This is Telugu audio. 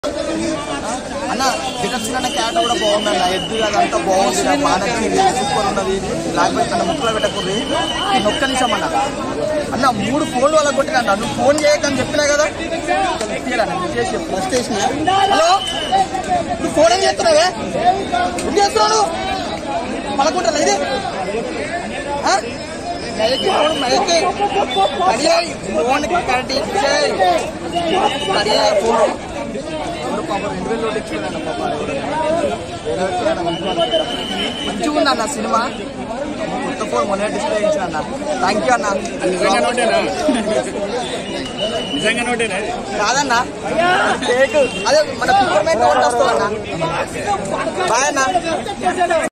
అన్న డిటక్షన్ అన్న క్యాట్ కూడా బాగుందన్న ఎద్దు అదంతా బాగుంది నాకు బాగా నచ్చింది సూపర్ ఉన్నది లేకపోతే తన ముక్కలు పెట్టకూడదు నేను ఒక్క నిమిషం అన్న అన్న మూడు ఫోన్లు వాళ్ళకి కొట్టిన నువ్వు ఫోన్ చేయకని చెప్పినా కదా తీయరా అన్న, నువ్వు చేసి ఫస్ట్ చేసిన హలో నువ్వు ఫోన్ ఏం చేస్తున్నావే ఏం చేస్తున్నావు నువ్వు? పలకుంటా ఇది ఆ? మైకి ఫోన్ మైకి కడియాయి ఫోన్ కడి చేయి కడియాయి ఫోన్ ఇప్పుడు పాపం రెండు వేలు నోటు ఇచ్చుకున్నాను పాపం మంచిగా ఉంది అన్న సినిమా కొత్త ఫోన్ మొన్న డిస్ప్లే ఇచ్చిన అన్న థ్యాంక్ యూ అన్న నిజంగా నోటేనా నిజంగా నోటేనా కాదన్న కేక్ అదే మన పిల్లర్ మీద నోట్ వస్తుందన్న బాయ్ అన్న